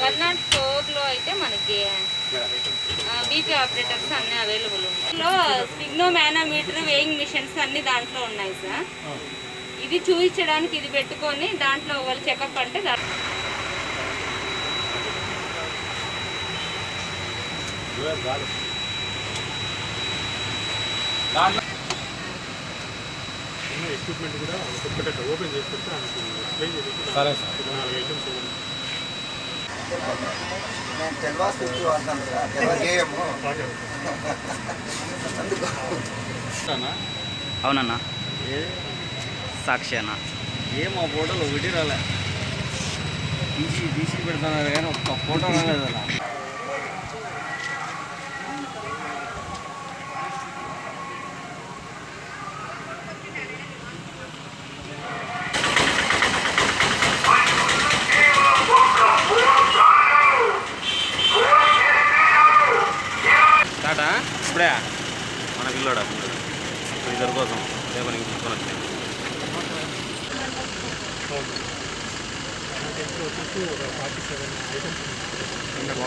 One not ఫోర్లో అయితే మనకి బీపీ ఆపరేటర్స్ అన్నీ అవైలబుల్ ఉన్నాయి లో స్పిగ్నో మేనోమీటర్ వేయింగ్ మిషన్స్ అన్ని దాంట్లో ఉన్నాయి సార్ ఇది చూపించడానికి ఇది పెట్టుకొని దాంట్లో వాళ్ళు చెకప్ అంటే దా- ఎక్విప్మెంట్ కూడా ఒక్కొక్కటి ఓపెన్ చేసి పెడితే ఆయనకు ఎక్స్ప్లెయిన్ చేసి సరే సార్ ఒక నాలుగు ఐటమ్స్ ఇవ్వండి నేను టెల్వాస్ ఫిఫ్టీ వాడతాను కదా టెల్వాస్ ఏఎము ఓకే అందుకు అవునన్నా సాక్షి అన్న ఏం ఆ ఫోటోలు ఒకటి రాలే తీసి తీసి పెడుతున్నారు కానీ ఒక్క ఫోటో రాలేదు అలా టాటా ఇప్పుడే మన పిల్లోడా ఇద్దరి కోసం రేపు నీకు తీసుకొని వచ్చాను వచ్చేసి ఒక ఫార్టీ సెవెన్ ఐటమ్స్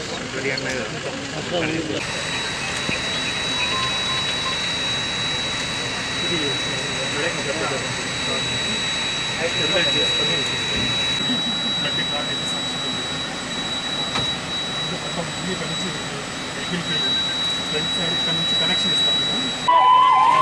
ఇది మెడకి చెప్పలేదు జనరేట్ చేసుకొని ప్రతి కార్డు అయితే సాక్షి మొత్తం అన్ని కలిసి వెహికల్కి ఫ్రంట్ సైడ్ ఇక్కడ నుంచి కనెక్షన్ ఇస్తాం కదా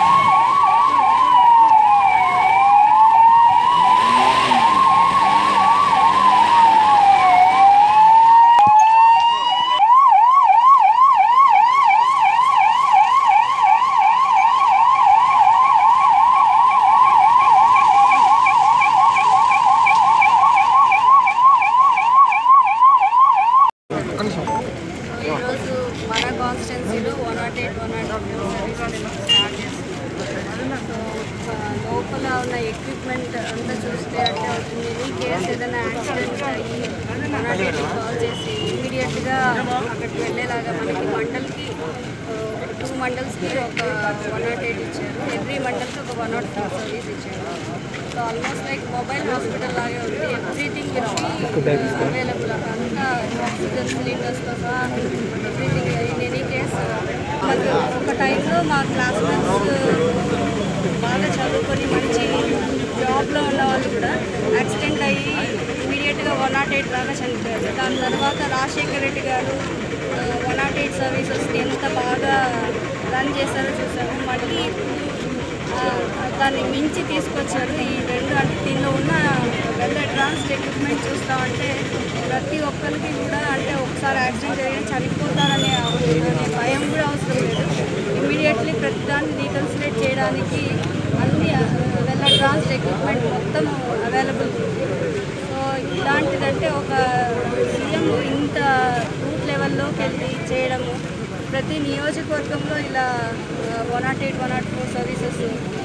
ఈరోజు మన కాన్స్టిట్యున్సీలో one nought eight one nought services start చేస్తున్నాం సో ఆ, లోపల ఉన్న ఎక్విప్మెంట్ అంతా చూస్తే అంటే అవుతుంది ఎనీ కేస్ ఏదైనా యాక్సిడెంట్ అయ్యి వన్ నాట్ ఎయిట్ కాల్ చేసి ఇమీడియట్గా అక్కడికి వెళ్ళేలాగా మనకి మండల్కి టూ మండల్స్కి ఒక వన్ నాట్ ఎయిట్ ఇచ్చారు ఎవ్రీ మండల్కి ఒక వన్ నాట్ ఫోర్ సర్వీస్ ఇచ్చారు so almost like mobile hospital లాగే ఉంది ఎవ్రీథింగ్ అవైలబుల్ అంతా ఆక్సిజన్ సిలిండర్స్తో సహా ఎవ్రీథింగ్ ఇన్ ఎనీ కేస్ మాకు ఒక టైంలో మా క్లాస్మేట్స్ బాగా చదువుకొని మంచి జాబ్లో ఉన్న వాళ్ళు కూడా యాక్సిడెంట్ అయ్యి ఇమీడియట్గా వన్ నాట్ ఎయిట్ దాకా చనిపోయారు దాని తర్వాత రాజశేఖర రెడ్డి గారు వన్ నాట్ ఎయిట్ సర్వీసెస్ని ఎంత బాగా రన్ చేశారో చూసాము మళ్ళీ ఆ, దాన్ని మించి తీసుకొచ్చారు ఈ రెండు అంటే దీనిలో ఉన్న పెద్ద అడ్వాన్స్డ్ ఎక్విప్మెంట్ చూస్తామంటే ప్రతి ఒక్కరికి కూడా అంటే ఒకసారి యాక్సిడెంట్ జరిగిన చనిపోతారనే అవ- అనే భయం కూడా అవసరం లేదు ఇమీడియట్లీ ప్రతి దాన్ని రీకన్సిడేట్ చేయడానికి అన్ని వెల్ అడ్వాన్స్డ్ ఎక్విప్మెంట్ మొత్తం అవైలబుల్ సో ఇలాంటిదంటే ఒక సీఎం ఇంత రూట్ లెవెల్లోకి వెళ్ళి చేయడము ప్రతి నియోజకవర్గంలో ఇలా one nought eight one nought four services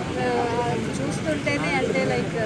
చూస్తుంటేనే అంటే లైక్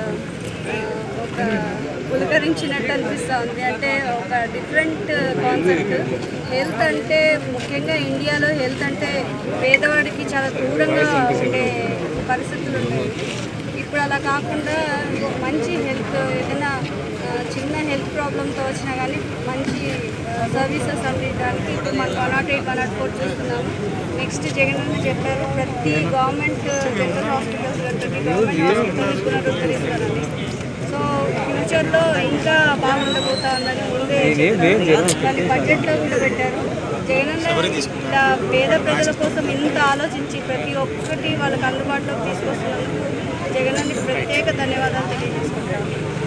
ఒక పులకరించినట్టు అనిపిస్తూ ఉంది అంటే ఒక డిఫరెంట్ కాన్సెప్ట్ హెల్త్ అంటే ముఖ్యంగా ఇండియాలో హెల్త్ అంటే పేదవాడికి చాలా దూరంగా ఉండే పరిస్థితులు ఉన్నాయి ఇప్పుడు అలా కాకుండా మంచి హెల్త్ ఏదైనా ఆ, చిన్న హెల్త్ ప్రాబ్లంతో వచ్చినా కానీ మంచి సర్వీసెస్ అందించడానికి ఇప్పుడు మనం one nought eight one nought four చూస్తున్నాము నెక్స్ట్ జగన్ అన్న చెప్పారు ప్రతి గవర్నమెంట్ జనరల్ హాస్పిటల్స్ ప్రతి గవర్నమెంట్ హాస్పిటల్స్ పునరుద్ధరిస్తారని సో ఫ్యూచర్లో ఇంకా బాగుండబోతా ఉందని ముందే చెప్పారు. దాన్ని బడ్జెట్లో కూడా పెట్టారు జగనన్న ఇలా పేద ప్రజల కోసం ఇంత ఆలోచించి ప్రతి ఒక్కటి వాళ్ళకి అందుబాటులోకి తీసుకొస్తున్నందుకు జగనన్నకి ప్రత్యేక ధన్యవాదాలు తెలియజేసుకుంటాను